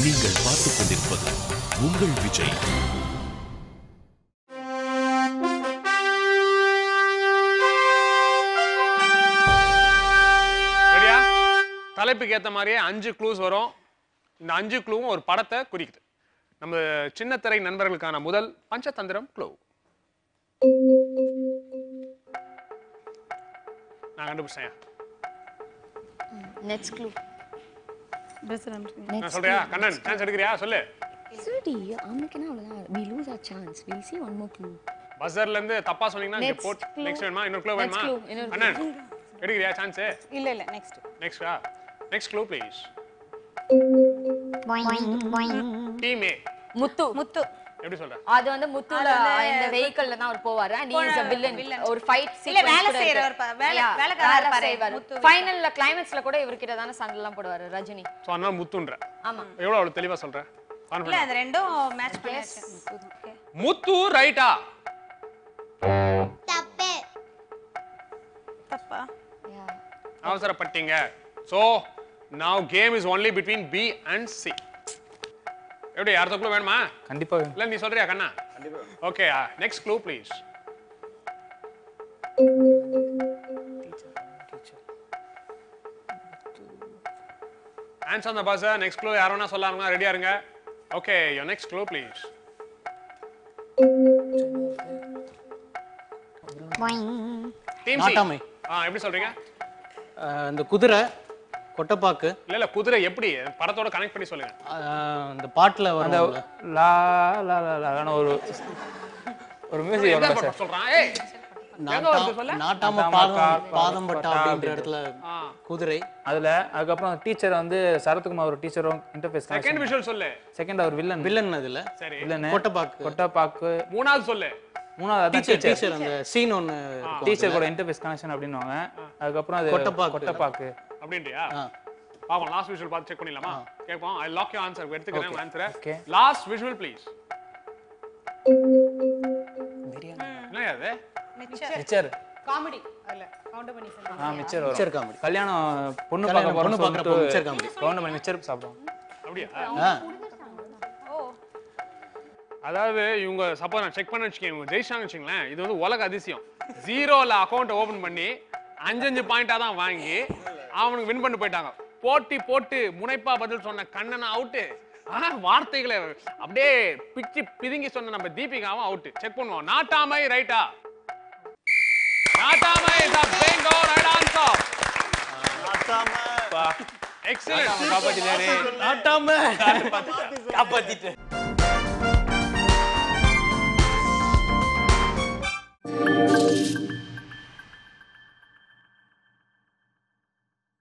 நீங்கள் பார்த்துக் கொண்டிருப்பது உங்கள் விஜய் ரெடியா தலைப்புக்கு ஏற்ற மாதிரியே அஞ்சு க்ளூஸ் வரும் இந்த அஞ்சு க்ளூவும் ஒரு படத்தை குறிக்குது நம்ம சின்ன திரை நண்பர்களுக்கான முதல் பஞ்சதந்திரம் க்ளூ நான் கண்டுபிடிச்சேன் நெக்ஸ்ட் க்ளூ நான் சொல்றியா கண்ணன் சான்ஸ் எடுக்கிறியா சொல்லு சரிடி ஆமைக்குன்னா அவ்வளோதான் we lose our chance will see one more clue பஸ்ஸர்ல இருந்து தப்பா சொன்னீங்கன்னா இங்க Next போட் clue. நெக்ஸ்ட் வேணுமா இன்னொரு க்ளூ Next வேணுமா clue, இன்னொரு clue. அண்ணன் எடுக்கிறியா சான்ஸ் இல்ல இல்ல நெக்ஸ்ட் நெக்ஸ்டா next clue please team A Muthu Muthu எப்படி சொல்ற அது வந்து முத்துல இந்த வெஹிக்கிள்ல தான் அவர் போவாரு and is a villain villain. ஒரு ஃபைட் இல்ல, வேலை செய்யறவர் பா- வேலை- வேலைக்காரரா இருப்பாரு, முத்து ஃபைனல்ல கிளைமேக்ஸ்ல கூட இவர்கிட்ட தானே சண்டை எல்லாம் போடுவாரு ரஜினி ஸோ அதனால முத்துன்ற ஆமா எவ்வளவு அவ்வளவு தெளிவா சொல்ற இல்ல Confident. அது ரெண்டும் மேட்ச் பண்ணியாச்சு Okay. முத்து ரைட்டா தப்பா Yeah. அவசரப்பட்டீங்க so now game is only between B and C எப்படி அடுத்த க்ளூ வேணுமா கண்டிப்பா வேணும். இல்ல நீ சொல்றியா கண்ணா okay next clue please answer அந்த பாஸ் நெக்ஸ்ட் க்ளூ யார் வேணா சொல்லாருங்க ரெடியா இருங்க okay your next clue please team C Nattamai. ஆ எப்படி சொல்றீங்க அஹ் இந்த குதிரை கொட்டைப்பாக்கு இல்ல இல்ல குதிரை எப்படி படத்தோட கனெக்ட் பண்ணி சொல்லுங்க அஹ் இந்த பாட்டுல அந்த வரும் லா லா லா லான்னு ஒரு ஒரு மியூசிக் எந்த வரும் சார் படம் சொல்றான் ஏய் எங்க வருது சொல்லு? நாட்டாம நாட்டாம பாதம் கா- பாதம் பட்டா பட்டா அப்படின்ற அப்படின்ட்டு. இடத்துல ஆ குதிரை அதுல அதுக்கப்புறம் டீச்சர் வந்து சரத்குமார் ஒரு டீச்சரும் இன்டர்ஃபேஸ் செகண்ட் விஷுவல் சொல்லு செகண்ட் அவர் வில்லன் வில்லன் அதுல சரி வில்லன் கொட்டைப்பாக்கு கொட்டைப்பாக்கு மூணாவது சொல்லு மூணாவது அதான் டீச்சர் டீச்சர் டீச்சர் அந்த சீன் ஒன்னு இருக்கும் டீச்சர் கூட இன்டர்ஃபேஸ் கனெக்ஷன் அப்படின்னுவாங்க அதுக்கப்புறம் அது கொட்டைப்பாக்கு. கொட்டைப்பாக்கு அப்படின்றியா ஆ. பாப்போம் லாஸ்ட் விஷுவல் பார்த்து செக் பண்ணிடலாமா கேட்போம் ஐ லாக் யூ ஆன்சர் எடுத்துக்கிறேன் உங்க ஆன்சரை Okay. லாஸ்ட் விஷுவல் ப்ளீஸ் என்ன அது மிச்சர் காமெடி அதுல கவுண்டர் பண்ணி சொல்லுங்க ஆ மிச்சர் வரும் மிச்சர் காமெடி கல்யாணம் பொண்ணு கல்யாணம் பார்க்க பொண்ணு போறோம் பார்க்கற பொண்ணு மிச்சர் காமெடி கவுண்டமணி மிச்சர் சாப்பிடுவோம் அப்படியா ஆ அதாவது இவங்க சப்போஸ் நான் செக் பண்ண வச்சுக்கேன் இவங்க ஜெயிச்சாங்கன்னு வச்சுங்களேன் இது வந்து உலக அதிசயம் ஜீரோல அக்கௌண்ட் ஓபன் பண்ணி அஞ்சஞ்சு பாயிண்டா தான் வாங்கி அவனுக்கு வின் பண்ணி போயிட்டாங்க போட்டி போட்டு முனைப்பா பதில் சொன்ன கண்ணன் அவுட்டு ஆனா வார்த்தைகளை அப்படியே பிச்சு பிதுங்கி சொன்ன நம்ம தீபிகாவும் அவுட் செக் பண்ணுவோம் நாட்டாமை ரைட்டா Nattamai is a bingo right answer excellent காப்பாத்திட்டாரு நாட்டாம காப்பாத்திட்டு